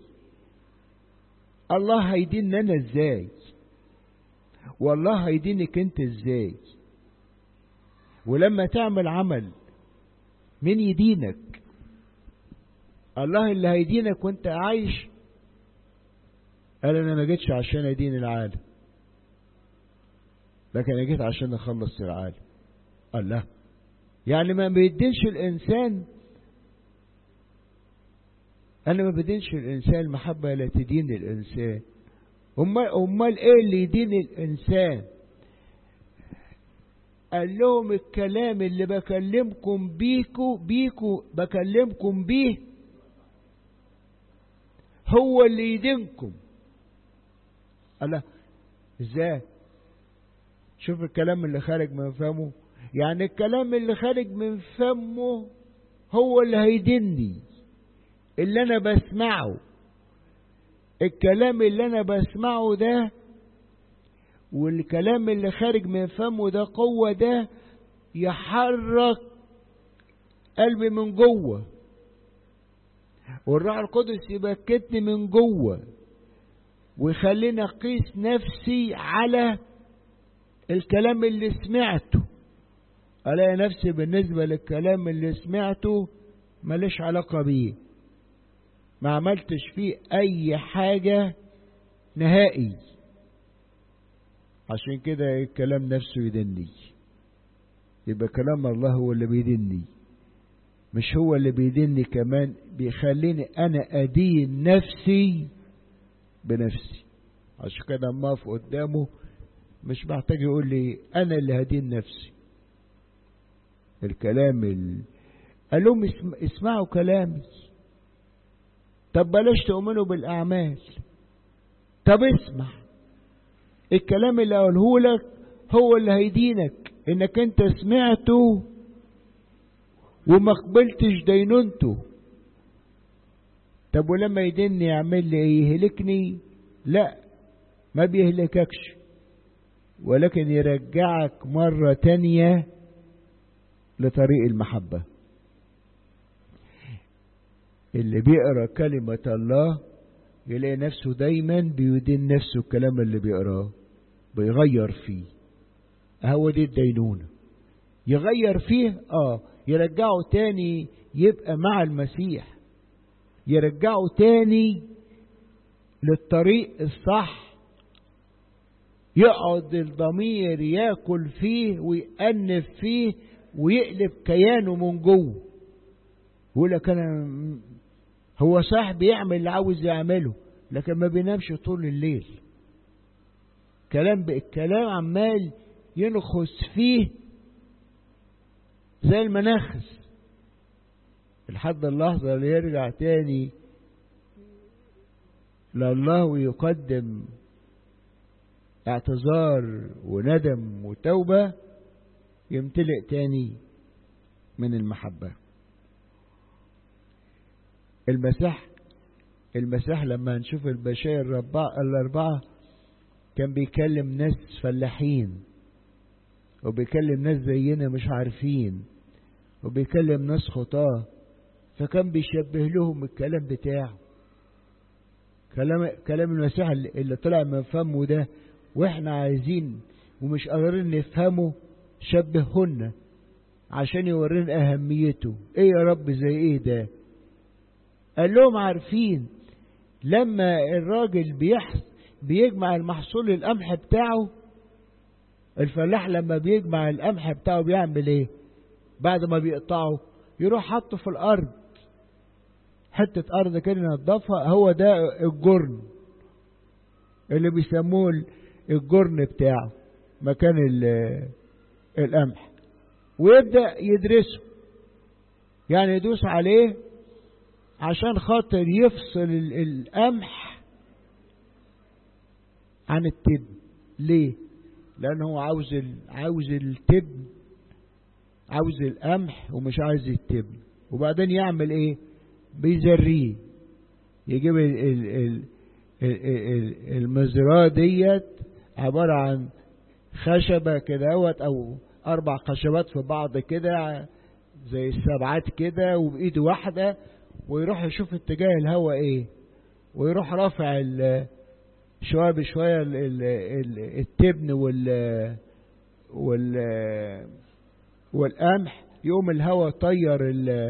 الله هيديننا انا ازاي والله هيدينك انت ازاي ولما تعمل عمل مين يدينك الله اللي هيدينك وانت عايش قال انا ما جيتش عشان ادين العالم لكن انا جيت عشان اخلص العالم الله يعني ما بيدينش الانسان انا ما بدينش الانسان المحبة لا تدين الانسان امال امال ايه اللي يدين الانسان قال لهم الكلام اللي بكلمكم بيكو بيكو بكلمكم بيه هو اللي يدينكم الله ازاي شوف الكلام اللي خارج من فمه يعني الكلام اللي خارج من فمه هو اللي هيدني اللي انا بسمعه الكلام اللي انا بسمعه ده والكلام اللي خارج من فمه ده قوة ده يحرك قلبي من جوه والروح القدس يبكتني من جوه ويخليني اقيس نفسي على الكلام اللي سمعته الاقي نفسي بالنسبه للكلام اللي سمعته ماليش علاقه بيه ما عملتش فيه اي حاجه نهائي عشان كده الكلام نفسه يدني يبقى كلام الله هو اللي بيدني مش هو اللي بيدني كمان بيخليني انا ادين نفسي بنفسي عشان كده اما اقف قدامه مش محتاج يقول لي انا اللي هدين نفسي الكلام ال... قال لهم اسم... اسمعوا كلامي طب بلاش تؤمنوا بالاعمال طب اسمع الكلام اللي اقوله لك هو اللي هيدينك انك انت سمعته وما قبلتش دينونته طب ولما يدني يعمل لي ايه يهلكني لا ما بيهلككش ولكن يرجعك مرة تانية لطريق المحبة اللي بيقرأ كلمة الله يلاقي نفسه دايما بيدين نفسه الكلام اللي بيقراه بيغير فيه هو دي الدينونة يغير فيه اه يرجعه تاني يبقى مع المسيح يرجعه تاني للطريق الصح يقعد الضمير ياكل فيه ويأنف فيه ويقلب كيانه من جوه يقول لك انا هو صح بيعمل اللي عاوز يعمله لكن ما بينامش طول الليل كلام الكلام عمال ينخس فيه زي المناخس لحد اللحظة اللي يرجع تاني لله ويقدم اعتذار وندم وتوبة يمتلئ تاني من المحبة المسيح المسيح لما نشوف البشائر الأربعة كان بيكلم ناس فلاحين وبيكلم ناس زينا مش عارفين وبيكلم ناس خطاه فكان بيشبه لهم الكلام بتاعه كلام كلام المسيح اللي طلع من فمه ده واحنا عايزين ومش قادرين نفهمه شبههن عشان يورينا اهميته ايه يا رب زي ايه ده قال لهم عارفين لما الراجل بيحس بيجمع المحصول القمح بتاعه الفلاح لما بيجمع القمح بتاعه بيعمل ايه بعد ما بيقطعه يروح حطه في الارض حتة ارض كده ينضفها هو ده الجرن اللي بيسموه الجرن بتاعه مكان القمح ويبدأ يدرسه يعني يدوس عليه عشان خاطر يفصل القمح عن التبن ليه لان هو عاوز عاوز التبن عاوز القمح ومش عايز التبن وبعدين يعمل ايه بيزريه يجيب المزراه ديت عبارة عن خشبة كدهوت او اربع خشبات في بعض كده زي السبعات كده وبايد واحدة ويروح يشوف اتجاه الهواء ايه ويروح رافع شوية بشوية التبن وال وال والقمح يقوم الهواء طير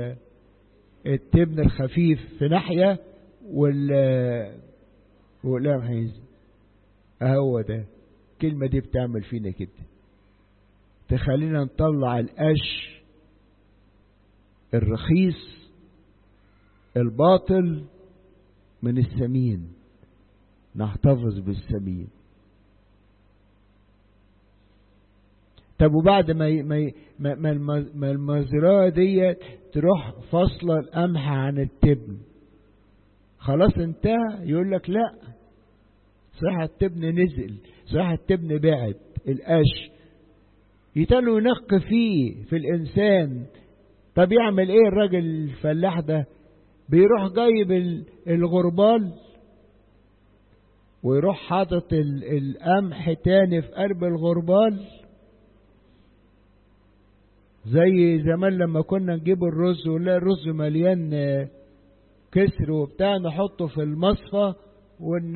التبن الخفيف في ناحية وال والقمح ينزل اهو ده الكلمة دي بتعمل فينا كده تخلينا نطلع القش الرخيص الباطل من السمين نحتفظ بالسمين طب وبعد ما ما ما, ما المزرعه دي تروح فاصله القمح عن التبن خلاص انتهى يقول لك لا صح التبن نزل صح التبن بعد القش يتلو ينق فيه في الانسان طب يعمل ايه الراجل الفلاح ده بيروح جايب الغربال ويروح حاطط القمح تاني في قلب الغربال زي زمان لما كنا نجيب الرز ونلاقي الرز مليان كسر وبتاع نحطه في المصفى ون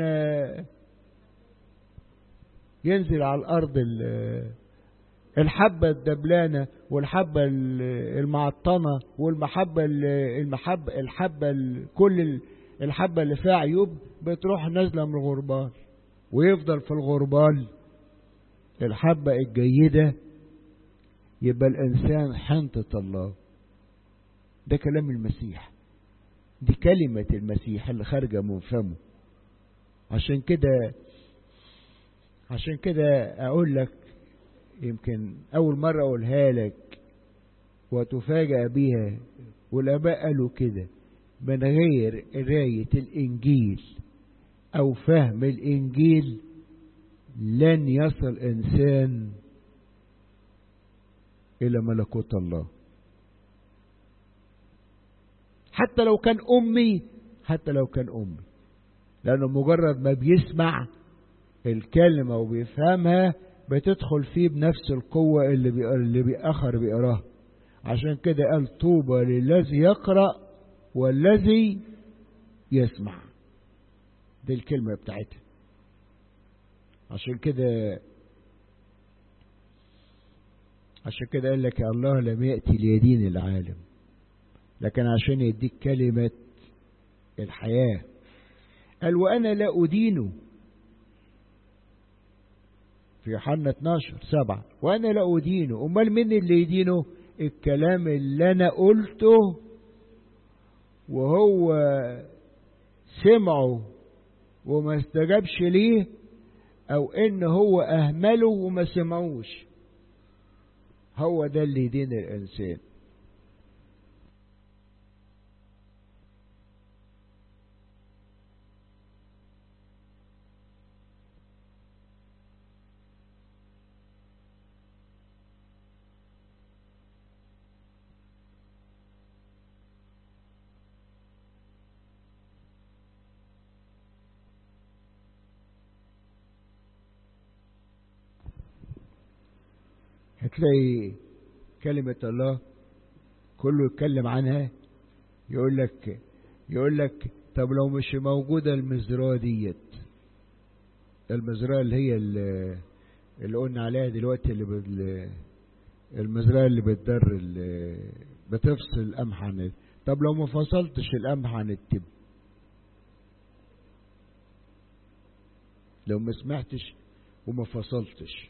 ينزل على الارض الحبة الدبلانة والحبة المعطنة والمحبة المحبة الحبة كل الحبة اللي فيها عيوب بتروح نازلة من الغربال ويفضل في الغربال الحبة الجيدة يبقى الإنسان حنطة الله ده كلام المسيح دي كلمة المسيح اللي خارجة من فمه عشان كده عشان كده أقول لك يمكن أول مرة أقولها لك وتفاجأ بيها والآباء قالوا كده من غير قراية الإنجيل أو فهم الإنجيل لن يصل إنسان إلى ملكوت الله حتى لو كان أمي حتى لو كان أمي لأنه مجرد ما بيسمع الكلمة وبيفهمها بتدخل فيه بنفس القوة اللي بي... اللي بيأخر بيقراها عشان كده قال طوبى للذي يقرأ والذي يسمع دي الكلمة بتاعتها عشان كده عشان كده قال لك الله لم يأتي ليدين العالم لكن عشان يديك كلمة الحياة قال وأنا لا أدينه في يوحنا 12 سبعة وأنا لا أدينه أمال مين اللي يدينه الكلام اللي أنا قلته وهو سمعه وما استجابش ليه أو إن هو أهمله وما سمعوش هو ده اللي يدين الإنسان هتلاقي كلمة الله كله يتكلم عنها يقول لك يقول لك طب لو مش موجودة المزرعة ديت المزرعة اللي هي اللي, اللي قلنا عليها دلوقتي اللي بال المزرعة اللي بتدر اللي بتفصل القمح عن طب لو ما فصلتش القمح عن التب لو ما سمعتش وما فصلتش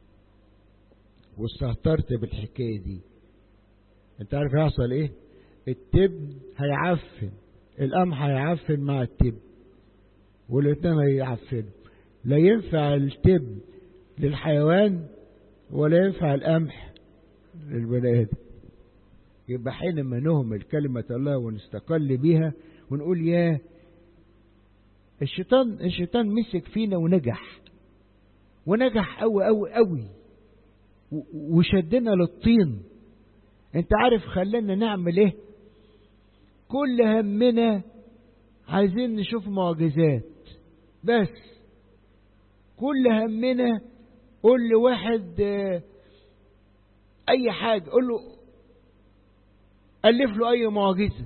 واستهترت بالحكاية دي انت عارف هيحصل ايه التب هيعفن القمح هيعفن مع التب والاتنين هيعفنوا لا ينفع التب للحيوان ولا ينفع القمح للبني ادم يبقى حينما نهمل كلمة الله ونستقل بيها ونقول يا الشيطان الشيطان مسك فينا ونجح ونجح قوي قوي قوي وشدنا للطين انت عارف خلانا نعمل ايه كل همنا عايزين نشوف معجزات بس كل همنا قول لواحد اي حاجة قول له الف له اي معجزة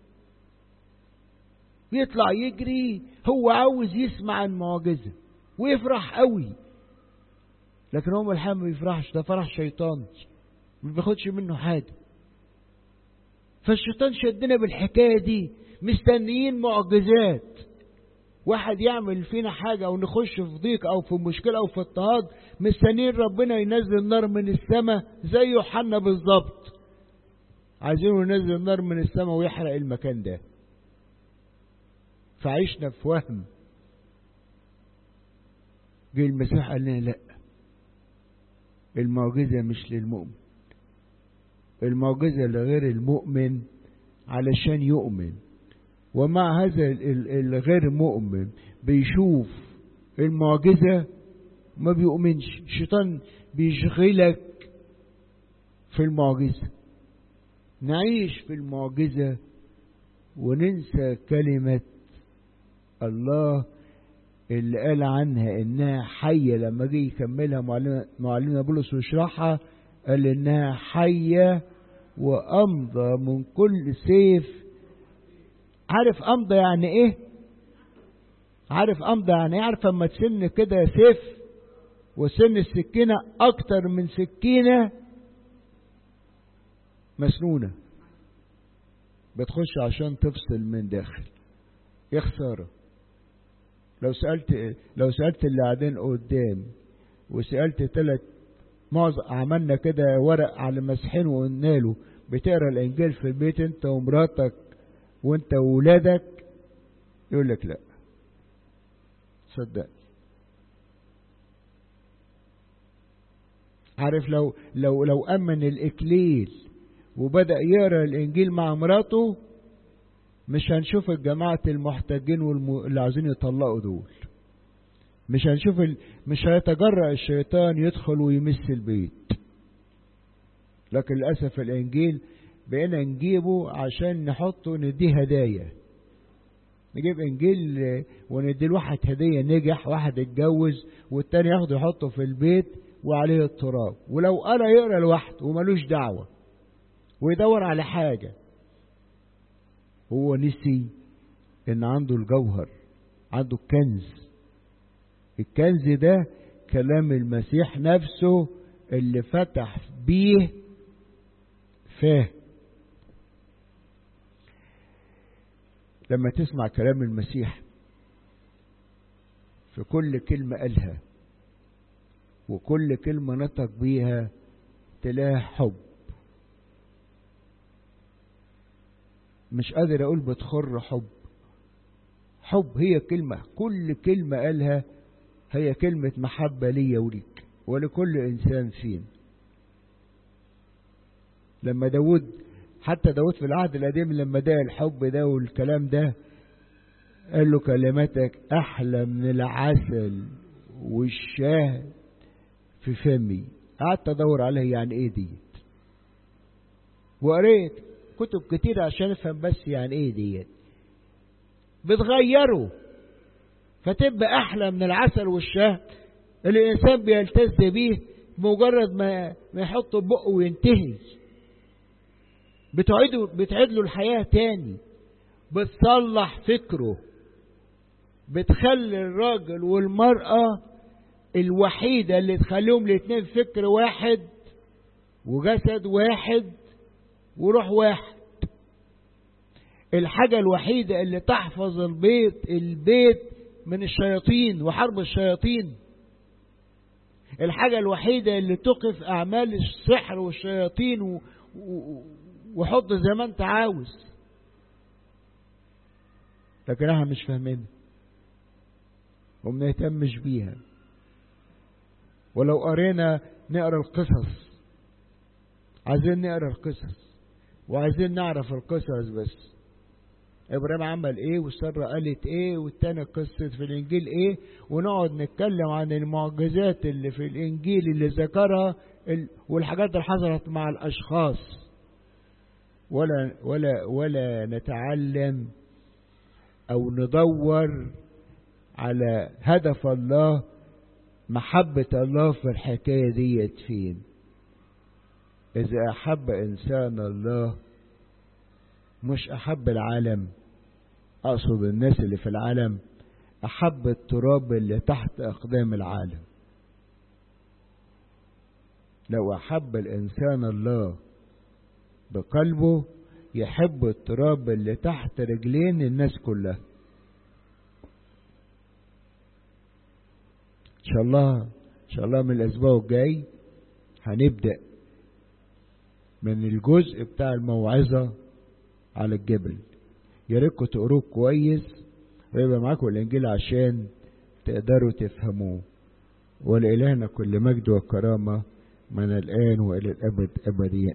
يطلع يجري هو عاوز يسمع عن معجزة ويفرح قوي لكن هو الحقيقة ما بيفرحش ده فرح شيطان ما بياخدش منه حاجة فالشيطان شدنا بالحكاية دي مستنيين معجزات واحد يعمل فينا حاجة أو نخش في ضيق أو في مشكلة أو في اضطهاد مستنيين ربنا ينزل نار من السماء زي يوحنا بالظبط عايزينه ينزل نار من السماء ويحرق المكان ده فعيشنا في وهم جه المسيح قال لنا لا المعجزة مش للمؤمن المعجزة لغير المؤمن علشان يؤمن ومع هذا الغير مؤمن بيشوف المعجزة ما بيؤمنش الشيطان بيشغلك في المعجزة نعيش في المعجزة وننسى كلمة الله اللي قال عنها انها حية لما جه يكملها معلمنا بولس ويشرحها قال انها حية وامضى من كل سيف عارف امضى يعني ايه عارف امضى يعني ايه عارف اما تسن كده سيف وسن السكينة اكتر من سكينة مسنونة بتخش عشان تفصل من داخل يا خساره لو سألت لو سألت اللي قاعدين قدام وسألت ثلاث معظم عملنا كده ورق على مسحين وقلنا له بتقرا الانجيل في البيت انت ومراتك وانت وولادك يقول لك لا صدق عارف لو لو لو امن الاكليل وبدا يقرا الانجيل مع مراته مش هنشوف الجماعة المحتاجين والم... اللي عايزين يطلقوا دول مش هنشوف ال... مش هيتجرأ الشيطان يدخل ويمس البيت لكن للأسف الإنجيل بقينا نجيبه عشان نحطه نديه هدايا نجيب انجيل وندي لواحد هديه نجح واحد اتجوز والتاني ياخده يحطه في البيت وعليه التراب ولو قرا يقرا لوحده وملوش دعوه ويدور على حاجه هو نسي ان عنده الجوهر عنده الكنز الكنز ده كلام المسيح نفسه اللي فتح بيه فاه لما تسمع كلام المسيح في كل كلمة قالها وكل كلمة نطق بيها تلاقي حب مش قادر اقول بتخر حب حب هي كلمة كل كلمة قالها هي كلمة محبة ليا وليك ولكل إنسان فين لما داود حتى داود في العهد القديم لما ده الحب ده والكلام ده قال له كلماتك أحلى من العسل والشهد في فمي قعدت أدور عليها يعني إيه ديت وقريت كتب كتير عشان أفهم بس يعني إيه ديت بتغيره فتبقى احلى من العسل والشهد اللي الانسان بيلتز بيه مجرد ما ما يحطه بقه وينتهي بتعيده بتعيد له الحياه تاني بتصلح فكره بتخلي الراجل والمراه الوحيده اللي تخليهم الاتنين فكر واحد وجسد واحد وروح واحد الحاجة الوحيدة اللي تحفظ البيت البيت من الشياطين وحرب الشياطين الحاجة الوحيدة اللي تقف أعمال السحر والشياطين و... و... وحط زي ما أنت عاوز لكن احنا مش فاهمينها وما نهتمش بيها ولو قرينا نقرا القصص عايزين نقرا القصص وعايزين نعرف القصص بس ابراهيم عمل ايه والسرة قالت ايه والتاني قصة في الانجيل ايه ونقعد نتكلم عن المعجزات اللي في الانجيل اللي ذكرها والحاجات اللي حصلت مع الاشخاص ولا ولا ولا نتعلم او ندور على هدف الله محبة الله في الحكاية ديت فين إذا أحب إنسان الله مش أحب العالم أقصد الناس اللي في العالم أحب التراب اللي تحت أقدام العالم لو أحب الإنسان الله بقلبه يحب التراب اللي تحت رجلين الناس كلها إن شاء الله إن شاء الله من الأسبوع الجاي هنبدأ من الجزء بتاع الموعظة على الجبل يا ريتكم تقروه كويس ويبقى معاكم الإنجيل عشان تقدروا تفهموه ولإلهنا كل مجد وكرامة من الآن وإلى الأبد أبديا